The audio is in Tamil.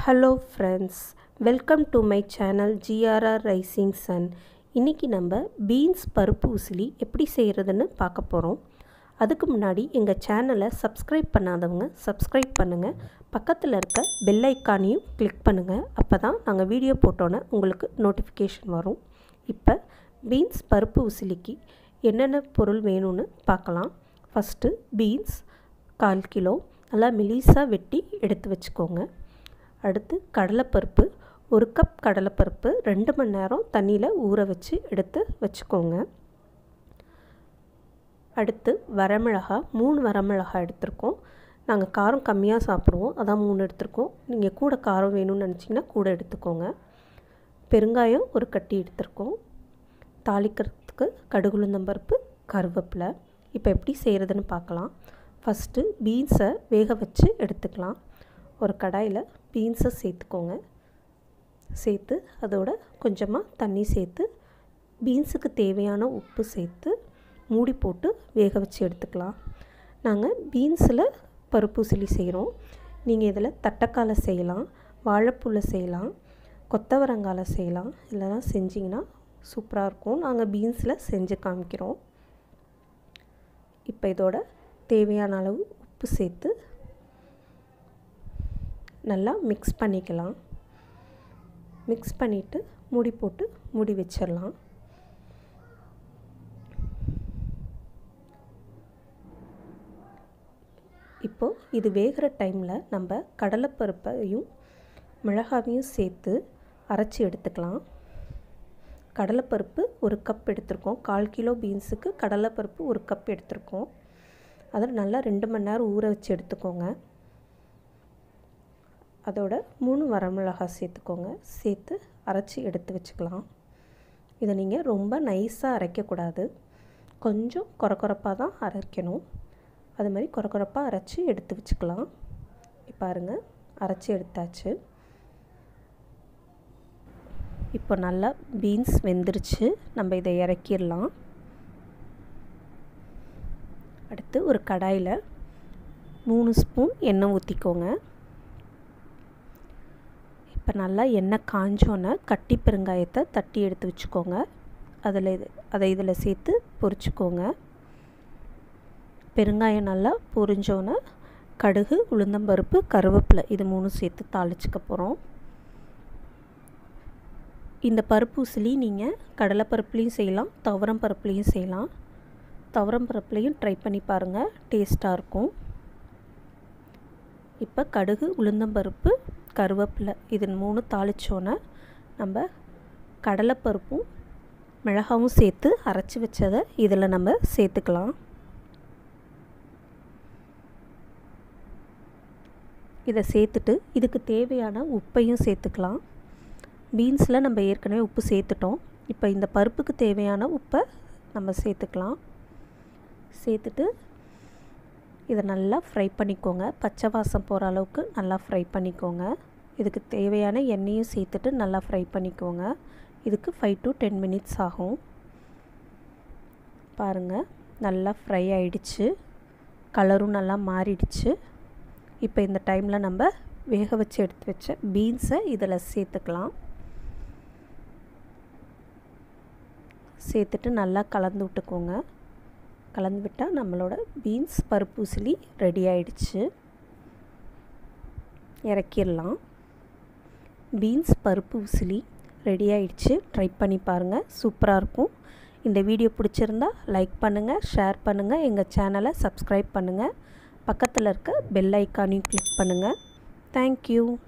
hello friends welcome to my channel GRR rising sun இன்றைக்கி நம்ம பீன்ஸ் பருப்பு உசிலி எப்படி செய்கிறதுன்னு பார்க்க போகிறோம் அதுக்கு முன்னாடி எங்கள் சேனலை சப்ஸ்கிரைப் பண்ணாதவங்க சப்ஸ்கிரைப் பண்ணுங்கள் பக்கத்தில் இருக்க பெல் ஐக்கானையும் கிளிக் பண்ணுங்கள் அப்போ தான் நாங்கள் வீடியோ போட்டோன்னே உங்களுக்கு நோட்டிஃபிகேஷன் வரும் இப்போ பீன்ஸ் பருப்பு உசிலிக்கு என்னென்ன பொருள் வேணும்னு பார்க்கலாம் ஃபஸ்ட்டு பீன்ஸ் கால் கிலோ நல்லா மெலிசாக வெட்டி எடுத்து வச்சுக்கோங்க அடுத்து கடலைப்பருப்பு ஒரு கப் கடலைப்பருப்பு ரெண்டு மணி நேரம் தண்ணியில் ஊற வச்சு எடுத்து வச்சுக்கோங்க அடுத்து வரமிளகா மூணு வரமிளகா எடுத்திருக்கோம் நாங்கள் காரம் கம்மியாக சாப்பிடுவோம் அதான் மூணு எடுத்திருக்கோம் நீங்கள் கூட காரம் வேணும்னு நினச்சிங்கன்னா கூட எடுத்துக்கோங்க பெருங்காயம் ஒரு கட்டி எடுத்திருக்கோம் தாளிக்கிறதுக்கு கடுகுளுந்தம்பருப்பு கருவேப்பிலை இப்போ எப்படி செய்கிறதுன்னு பார்க்கலாம் ஃபஸ்ட்டு பீன்ஸை வேக வச்சு எடுத்துக்கலாம் ஒரு கடாயில் பீன்ஸை சேர்த்துக்கோங்க சேர்த்து அதோட கொஞ்சமாக தண்ணி சேர்த்து பீன்ஸுக்கு தேவையான உப்பு சேர்த்து மூடி போட்டு வேக வச்சு எடுத்துக்கலாம் நாங்கள் பீன்ஸில் பருப்பு உசிலி செய்கிறோம் நீங்கள் இதில் தட்டைக்காலை செய்யலாம் வாழைப்பூவில் செய்யலாம் கொத்தவரங்கால செய்யலாம் இல்லைனா செஞ்சிங்கன்னா சூப்பராக இருக்கும் நாங்கள் பீன்ஸில் செஞ்சு காமிக்கிறோம் இப்போ இதோட தேவையான அளவு உப்பு சேர்த்து நல்லா மிக்ஸ் பண்ணிக்கலாம் மிக்ஸ் பண்ணிவிட்டு மூடி போட்டு மூடி வச்சிடலாம் இப்போது இது வேகிற டைமில் நம்ம கடலைப்பருப்பையும் மிளகாவையும் சேர்த்து அரைச்சி எடுத்துக்கலாம் கடலைப்பருப்பு ஒரு கப் எடுத்திருக்கோம் கால் கிலோ பீன்ஸுக்கு கடலைப்பருப்பு ஒரு கப் எடுத்திருக்கோம் அதில் நல்லா ரெண்டு மணி நேரம் ஊற வச்சு எடுத்துக்கோங்க அதோட மூணு வரமிளகாய் சேர்த்துக்கோங்க சேர்த்து அரைச்சி எடுத்து வச்சுக்கலாம் இதை நீங்கள் ரொம்ப நைஸாக அரைக்கக்கூடாது கொஞ்சம் குறக்குறப்பாக தான் அரைக்கணும் அது மாதிரி குறக்குறப்பாக அரைச்சி எடுத்து வச்சுக்கலாம் பாருங்கள் அரைச்சி எடுத்தாச்சு இப்போ நல்லா பீன்ஸ் வெந்துருச்சு நம்ம இதை இறக்கிடலாம் அடுத்து ஒரு கடாயில் மூணு ஸ்பூன் எண்ணெய் ஊற்றிக்கோங்க இப்போ நல்லா எண்ணெய் காஞ்சோன்னே கட்டி பெருங்காயத்தை தட்டி எடுத்து வச்சுக்கோங்க அதில் இது அதை இதில் சேர்த்து பொரிச்சுக்கோங்க பெருங்காயம் நல்லா பொரிஞ்சோன்னே கடுகு உளுந்தம்பருப்பு கருவேப்பிலை இது மூணும் சேர்த்து தாளிச்சுக்க போகிறோம் இந்த பருப்பு உசிலி நீங்கள் கடலைப்பருப்புலேயும் செய்யலாம் துவரம் பருப்புலேயும் செய்யலாம் துவரம் பருப்புலேயும் ட்ரை பண்ணி பாருங்கள் டேஸ்ட்டாக இருக்கும் இப்போ கடுகு உளுந்தம்பருப்பு கருவேப்பிலை இது மூணு தாளித்தோன்னே நம்ம கடலைப்பருப்பும் மிளகாவும் சேர்த்து அரைச்சி வச்சதை இதில் நம்ம சேர்த்துக்கலாம் இதை சேர்த்துட்டு இதுக்கு தேவையான உப்பையும் சேர்த்துக்கலாம் பீன்ஸில் நம்ம ஏற்கனவே உப்பு சேர்த்துட்டோம் இப்போ இந்த பருப்புக்கு தேவையான உப்பை நம்ம சேர்த்துக்கலாம் சேர்த்துட்டு இதை நல்லா ஃப்ரை பண்ணிக்கோங்க பச்சை வாசம் போகிற அளவுக்கு நல்லா ஃப்ரை பண்ணிக்கோங்க இதுக்கு தேவையான எண்ணெயும் சேர்த்துட்டு நல்லா ஃப்ரை பண்ணிக்கோங்க இதுக்கு ஃபைவ் டு டென் மினிட்ஸ் ஆகும் பாருங்கள் நல்லா ஃப்ரை ஆயிடுச்சு கலரும் நல்லா மாறிடுச்சு இப்போ இந்த டைமில் நம்ம வேக வச்சு எடுத்து வச்ச பீன்ஸை இதில் சேர்த்துக்கலாம் சேர்த்துட்டு நல்லா கலந்து விட்டுக்கோங்க கலந்து விட்டால் நம்மளோட பீன்ஸ் பருப்பு உசிலி ரெடி ஆயிடுச்சு இறக்கிடலாம் பீன்ஸ் பருப்பு உசிலி ரெடி ஆயிடுச்சு ட்ரை பண்ணி பாருங்கள் சூப்பராக இருக்கும் இந்த வீடியோ பிடிச்சிருந்தா லைக் பண்ணுங்கள் ஷேர் பண்ணுங்கள் எங்கள் சேனலை சப்ஸ்கிரைப் பண்ணுங்கள் பக்கத்தில் இருக்க பெல் ஐக்கானையும் கிளிக் பண்ணுங்கள் தேங்க்யூ